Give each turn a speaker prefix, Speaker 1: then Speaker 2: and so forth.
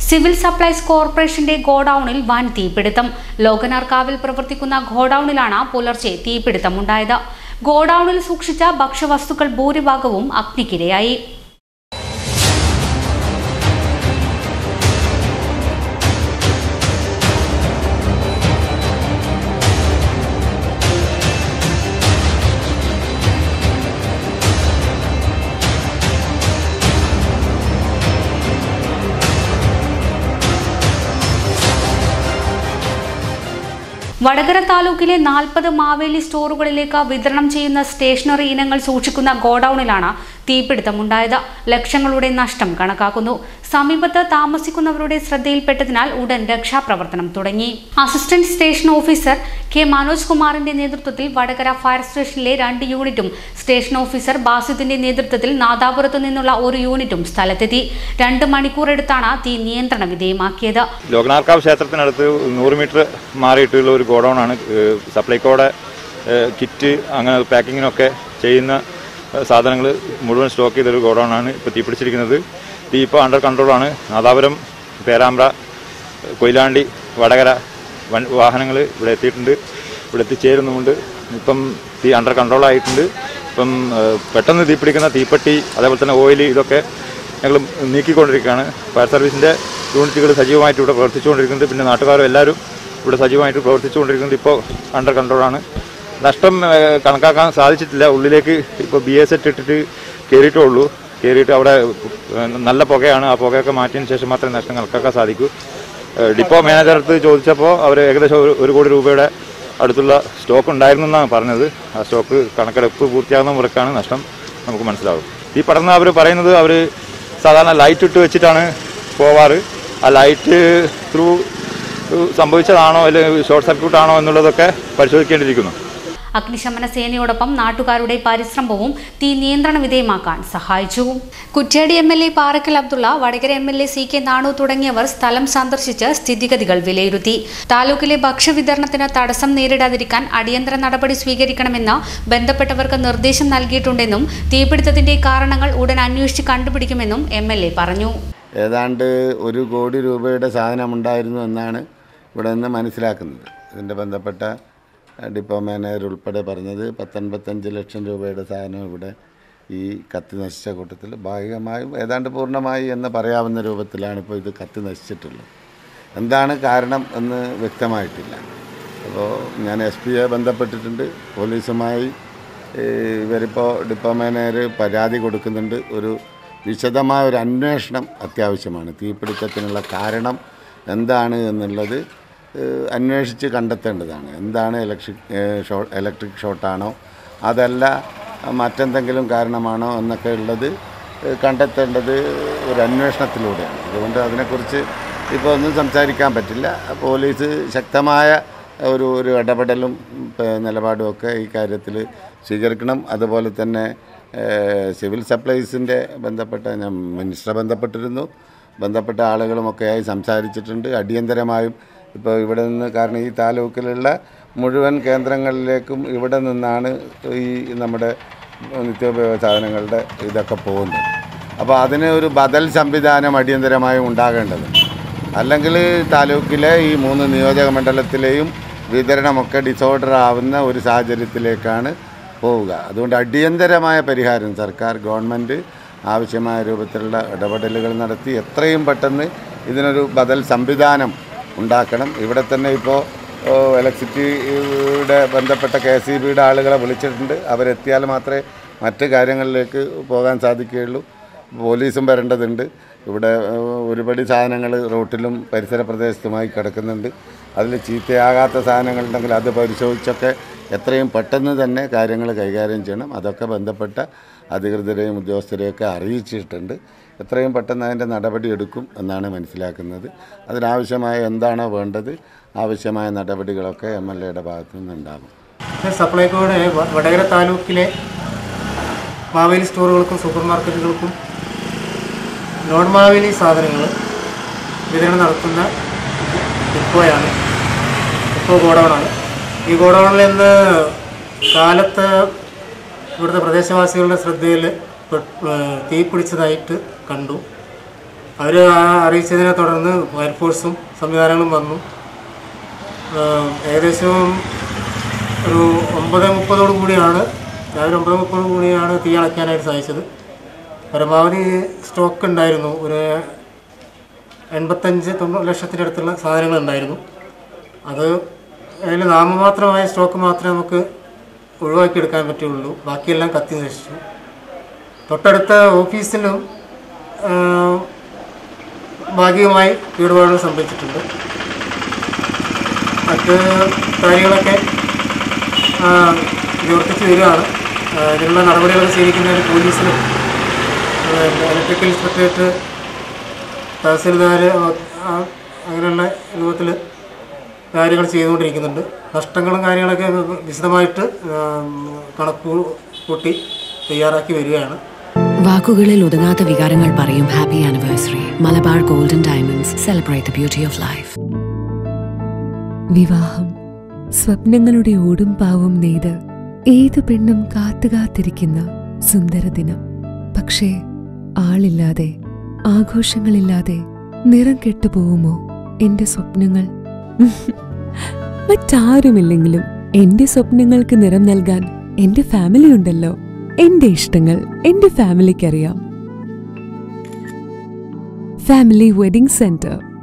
Speaker 1: civil supplies കോർപ്പറേഷന്റെ ഗോഡൌണിൽ വൻ തീപിടുത്തം ലോകനാർക്കാവിൽ പ്രവർത്തിക്കുന്ന ഗോഡൌണിലാണ് പുലർച്ചെ തീപിടുത്തമുണ്ടായത് ഗോഡൌണിൽ സൂക്ഷിച്ച ഭക്ഷ്യവസ്തുക്കൾ ഭൂരിഭാഗവും അഗ്നിക്കിരയായി വടകര താലൂക്കിലെ നാൽപ്പത് മാവേലി സ്റ്റോറുകളിലേക്ക് വിതരണം ചെയ്യുന്ന സ്റ്റേഷനറി ഇനങ്ങൾ സൂക്ഷിക്കുന്ന ഗോഡൌണിലാണ് തീപിടുത്തമുണ്ടായത് ലക്ഷങ്ങളുടെ നഷ്ടം കണക്കാക്കുന്നു സമീപത്ത് താമസിക്കുന്നവരുടെ ശ്രദ്ധയിൽപ്പെട്ടതിനാൽ ഉടൻ രക്ഷാപ്രവർത്തനം തുടങ്ങി assistant station officer K Manoj കുമാറിന്റെ നേതൃത്വത്തിൽ വടകര ഫയർ സ്റ്റേഷനിലെ രണ്ട് യൂണിറ്റും സ്റ്റേഷൻ ഓഫീസർ ബാസിത്തിന്റെ നേതൃത്വത്തിൽ നാദാപുരത്തു നിന്നുള്ള ഒരു യൂണിറ്റും സ്ഥലത്തെത്തി രണ്ട് മണിക്കൂർ എടുത്താണ് തീ നിയന്ത്രണ വിധേയമാക്കിയത്
Speaker 2: ലോകനാർക്കാവ് ക്ഷേത്രത്തിനടുത്ത് നൂറ് മീറ്റർ മാറിയിട്ടുള്ള ഒരു ഗോഡൗൺ ആണ് സപ്ലൈക്കോടെ കിറ്റ് അങ്ങനെ പാക്കിങ്ങിനൊക്കെ ചെയ്യുന്ന സാധനങ്ങൾ മുഴുവൻ സ്റ്റോക്ക് ചെയ്തൊരു ഗോഡൗൺ ആണ് ഇപ്പോൾ തീ പിടിച്ചിരിക്കുന്നത് തീ ഇപ്പോൾ അണ്ടർ കൺട്രോളാണ് നാദാപുരം പേരാമ്പ്ര കൊയിലാണ്ടി വടകര വൻ വാഹനങ്ങൾ ഇവിടെ എത്തിയിട്ടുണ്ട് ഇവിടെ എത്തിച്ചേരുന്നുമുണ്ട് ഇപ്പം തീ അണ്ടർ കൺട്രോൾ ആയിട്ടുണ്ട് ഇപ്പം ഏഹ്, പെട്ടെന്ന് തീ പിടിക്കുന്ന തീപ്പെട്ടി അതേപോലെ തന്നെ ഓയിൽ ഇതൊക്കെ ഞങ്ങൾ നീക്കിക്കൊണ്ടിരിക്കുകയാണ് ഫയർ സർവീസിൻ്റെ യൂണിറ്റുകൾ സജീവമായിട്ട് ഇവിടെ പ്രവർത്തിച്ചുകൊണ്ടിരിക്കുന്നുണ്ട് പിന്നെ നാട്ടുകാരും എല്ലാവരും ഇവിടെ സജീവമായിട്ട് പ്രവർത്തിച്ചുകൊണ്ടിരിക്കുന്നുണ്ട് ഇപ്പോൾ അണ്ടർ കൺട്രോളാണ് നഷ്ടം ഏഹ്, കണക്കാക്കാൻ സാധിച്ചിട്ടില്ല ഉള്ളിലേക്ക് ഇപ്പോൾ ബി എസ് എറ്റ് ഇട്ടിട്ട് കയറിയിട്ടേ ഉള്ളൂ കയറിയിട്ട് അവിടെ ഏഹ്, നല്ല പുകയാണ് ആ പുകയൊക്കെ മാറ്റിയതിന് ശേഷം മാത്രമേ നഷ്ടം കണക്കാക്കാൻ സാധിക്കൂ ഏഹ്, ഡിപ്പോ മാനേജർ അടുത്ത് ചോദിച്ചപ്പോൾ അവർ ഏകദേശം ഒരു- ഒരു കോടി രൂപയുടെ അടുത്തുള്ള സ്റ്റോക്ക് ഉണ്ടായിരുന്നു എന്നാണ് പറഞ്ഞത് ആ സ്റ്റോക്ക് കണക്കെടുപ്പ് പൂർത്തിയാകുന്ന മുറക്കാണ് നഷ്ടം നമുക്ക് മനസ്സിലാവും ഈ പടർന്ന് അവർ പറയുന്നത് അവർ സാധാരണ ലൈറ്റ് ഇട്ട് വെച്ചിട്ടാണ് പോവാറ് ആ ലൈറ്റ് ത്രൂ സംഭവിച്ചതാണോ അല്ലെങ്കിൽ ഷോർട്ട് സർക്യൂട്ട് ആണോ എന്നുള്ളതൊക്കെ പരിശോധിക്കേണ്ടിയിരിക്കുന്നു
Speaker 1: അഗ്നിശമന സേനയോടൊപ്പം നാട്ടുകാരുടെ പരിശ്രമവും തീ നിയന്ത്രണ വിധേയമാക്കാൻ സഹായിച്ചു Kuttiadi M L A Parakkal Abdulla Vadakara M L A C K Nanu തുടങ്ങിയവർ സ്ഥലം സന്ദർശിച്ച് സ്ഥിതിഗതികൾ വിലയിരുത്തി താലൂക്കിലെ ഭക്ഷ്യവിതരണത്തിന് തടസ്സം നേരിടാതിരിക്കാൻ അടിയന്തര നടപടി സ്വീകരിക്കണമെന്ന് ബന്ധപ്പെട്ടവർക്ക് നിർദ്ദേശം നൽകിയിട്ടുണ്ടെന്നും തീപിടുത്തത്തിന്റെ കാരണങ്ങൾ ഉടൻ അന്വേഷിച്ച് കണ്ടുപിടിക്കുമെന്നും എം എൽ എ പറഞ്ഞു
Speaker 3: ഏതാണ്ട് ഒരു കോടി രൂപയുടെ സാധനമുണ്ടായിരുന്നു എന്നാണ് ഇവിടെ നിന്ന് മനസ്സിലാക്കുന്നത് ഇതിൻ്റെ ബന്ധപ്പെട്ട അഹ്, ഡിപ്പോ മാനേജർ ഉൾപ്പെടെ പറഞ്ഞത് പത്തൊൻപത്തഞ്ച് ലക്ഷം രൂപയുടെ സാധനം ഇവിടെ ഈ കത്തി നശിച്ച കൂട്ടത്തിൽ ഭാഗികമായും ഏതാണ്ട് പൂർണ്ണമായി എന്ന് പറയാവുന്ന രൂപത്തിലാണ് ഇപ്പോൾ ഇത് കത്തി നശിച്ചിട്ടുള്ളത് എന്താണ് കാരണം എന്ന് വ്യക്തമായിട്ടില്ല അപ്പോൾ ഞാൻ എസ് പിയെ ബന്ധപ്പെട്ടിട്ടുണ്ട് പോലീസുമായി ഏഹ്, ഇവരിപ്പോൾ ഡിപ്പോ മാനേജർ പരാതി കൊടുക്കുന്നുണ്ട് ഒരു വിശദമായ ഒരു അന്വേഷണം അത്യാവശ്യമാണ് തീപിടുത്തത്തിനുള്ള കാരണം എന്താണ് എന്നുള്ളത് ഏഹ്, അന്വേഷിച്ച് കണ്ടെത്തേണ്ടതാണ് എന്താണ് ഇലക്ട്രിക് ഏഹ്, ഷോ ഇലക്ട്രിക് ഷോട്ടാണോ അതല്ല മറ്റെന്തെങ്കിലും കാരണമാണോ എന്നൊക്കെ ഉള്ളത് ഏഹ്, കണ്ടെത്തേണ്ടത് ഒരു അന്വേഷണത്തിലൂടെയാണ് അതുകൊണ്ട് അതിനെക്കുറിച്ച് ഇപ്പോൾ ഒന്നും സംസാരിക്കാൻ പറ്റില്ല പോലീസ് ശക്തമായ ഒരു ഒരു ഇടപെടലും പ- നിലപാടും ഒക്കെ ഈ കാര്യത്തിൽ സ്വീകരിക്കണം അതുപോലെ തന്നെ ഏഹ്, സിവിൽ സപ്ലൈസിൻ്റെ ബന്ധപ്പെട്ട ഞാൻ മിനിസ്റ്ററെ ബന്ധപ്പെട്ടിരുന്നു ബന്ധപ്പെട്ട ആളുകളുമൊക്കെയായി സംസാരിച്ചിട്ടുണ്ട് അടിയന്തരമായും ഇപ്പോൾ ഇവിടെ നിന്ന് കാരണം ഈ താലൂക്കിലുള്ള മുഴുവൻ കേന്ദ്രങ്ങളിലേക്കും ഇവിടെ നിന്നാണ് ഈ നമ്മുടെ നിത്യോപയോഗ സാധനങ്ങളുടെ ഇതൊക്കെ പോകുന്നത് അപ്പോൾ അതിന് ഒരു ബദൽ സംവിധാനം അടിയന്തരമായും ഉണ്ടാകേണ്ടതുണ്ട് അല്ലെങ്കിൽ താലൂക്കിലെ ഈ മൂന്ന് നിയോജക മണ്ഡലത്തിലെയും വിതരണമൊക്കെ ഡിസോർഡർ ആവുന്ന ഒരു സാഹചര്യത്തിലേക്കാണ് പോവുക അതുകൊണ്ട് അടിയന്തരമായ പരിഹാരം സർക്കാർ ഗവൺമെൻറ് ആവശ്യമായ രൂപത്തിലുള്ള ഇടപെടലുകൾ നടത്തി എത്രയും പെട്ടെന്ന് ഇതിനൊരു ബദൽ സംവിധാനം ഉണ്ടാക്കണം ഇവിടെ തന്നെ ഇപ്പോൾ ഇലക്ട്രിസിറ്റിയുടെ ബന്ധപ്പെട്ട കെ സി ബിയുടെ ആളുകളെ വിളിച്ചിട്ടുണ്ട് അവരെത്തിയാൽ മാത്രമേ മറ്റ് കാര്യങ്ങളിലേക്ക് പോകാൻ സാധിക്കുകയുള്ളൂ പോലീസും വരേണ്ടതുണ്ട് ഇവിടെ ഏഹ്, ഒരുപടി സാധനങ്ങൾ റോട്ടിലും പരിസര പ്രദേശത്തുമായി കിടക്കുന്നുണ്ട് അതിൽ ചീത്തയാകാത്ത സാധനങ്ങളുണ്ടെങ്കിൽ അത് പരിശോധിച്ചൊക്കെ എത്രയും പെട്ടെന്ന് തന്നെ കാര്യങ്ങൾ കൈകാര്യം ചെയ്യണം അതൊക്കെ ബന്ധപ്പെട്ട അധികൃതരെയും ഉദ്യോഗസ്ഥരെയൊക്കെ അറിയിച്ചിട്ടുണ്ട് എത്രയും പെട്ടെന്ന് അതിൻ്റെ നടപടി എടുക്കും എന്നാണ് മനസ്സിലാക്കുന്നത് അതിനാവശ്യമായ എന്താണോ വേണ്ടത് ആവശ്യമായ നടപടികളൊക്കെ എം എൽ എയുടെ ഭാഗത്തു നിന്നുണ്ടാകും
Speaker 4: സപ്ലൈകോയുടെ വ- വടകര താലൂക്കിലെ മാവേലി സ്റ്റോറുകൾക്കും സൂപ്പർ മാർക്കറ്റുകൾക്കും നോൺ മാവേലി സാധനങ്ങൾ വിതരണം നടത്തുന്ന ഡിപ്പോയാണ് ഡിപ്പോ ഗോഡൗണാണ് ഈ ഗോഡൗണിൽ നിന്ന് കാലത്ത് ഇവിടുത്തെ പ്രദേശവാസികളുടെ ശ്രദ്ധയിൽ പെ- ഏഹ് തീ പിടിച്ചതായിട്ട് കണ്ടു അവർ അറിയിച്ചതിനെ തുടർന്ന് ഫയർഫോഴ്സും സംവിധാനങ്ങളും വന്നു ആ, ഏകദേശം ഒരു ഒമ്പത് മുപ്പതോടു കൂടിയാണ് രാവിലെ ഒമ്പത് മുപ്പതോടു കൂടിയാണ് തീ അണയ്ക്കാനായിട്ട് സാധിച്ചത് പരമാവധി സ്റ്റോക്ക് ഉണ്ടായിരുന്നു ഒരു എൺപത്തഞ്ച് തൊണ്ണൂറ് ലക്ഷത്തിൻ്റെ അടുത്തുള്ള സാധനങ്ങൾ ഉണ്ടായിരുന്നു അത് അതിൽ നാമമാത്രമായ സ്റ്റോക്ക് മാത്രമേ നമുക്ക് ഒഴിവാക്കിയെടുക്കാൻ പറ്റുള്ളൂ ബാക്കിയെല്ലാം കത്തി നശിച്ചു തൊട്ടടുത്ത ഓഫീസിലും ആ, ഭാഗികമായി കേടുപാടുകൾ സംഭവിച്ചിട്ടുണ്ട് മറ്റ് കാര്യങ്ങളൊക്കെ ആ, നിവർത്തിച്ച് വരികയാണ് ആ, ഇതിനുള്ള നടപടികളൊക്കെ സ്വീകരിക്കുന്നതിന് പോലീസിലും ആ, ഇലക്ട്രിക്കൽ ഇൻസ്പെക്ടറേറ്റ് തഹസിൽദാർ ആ, അങ്ങനെയുള്ള രൂപത്തിൽ കാര്യങ്ങൾ ചെയ്തുകൊണ്ടിരിക്കുന്നുണ്ട് നഷ്ടങ്ങളും കാര്യങ്ങളൊക്കെ വിശദമായിട്ട് ആ, കണക്ക് കൂട്ടി തയ്യാറാക്കി വരികയാണ്
Speaker 5: വാക്കുകളിൽ ഒതുങ്ങാത്ത വികാരങ്ങൾ പറയും happy anniversary Malabar golden diamonds celebrate the beauty of life
Speaker 6: വിവാഹം സ്വപ്നങ്ങളുടെ ഓടും പാവും നെയ്ത് ഏത് പെണ്ണും കാത്തുകാത്തിരിക്കുന്ന സുന്ദര ദിനം പക്ഷേ ആളില്ലാതെ ആഘോഷങ്ങളില്ലാതെ നിറം കെട്ടുപോകുമോ എന്റെ സ്വപ്നങ്ങൾ മറ്റാരുമില്ലെങ്കിലും എന്റെ സ്വപ്നങ്ങൾക്ക് നിറം നൽകാൻ എന്റെ ഫാമിലി ഉണ്ടല്ലോ എന്റെ ഇഷ്ടങ്ങൾ എന്റെ ഫാമിലിക്കറിയാം ഫാമിലി വെഡിംഗ് സെന്റർ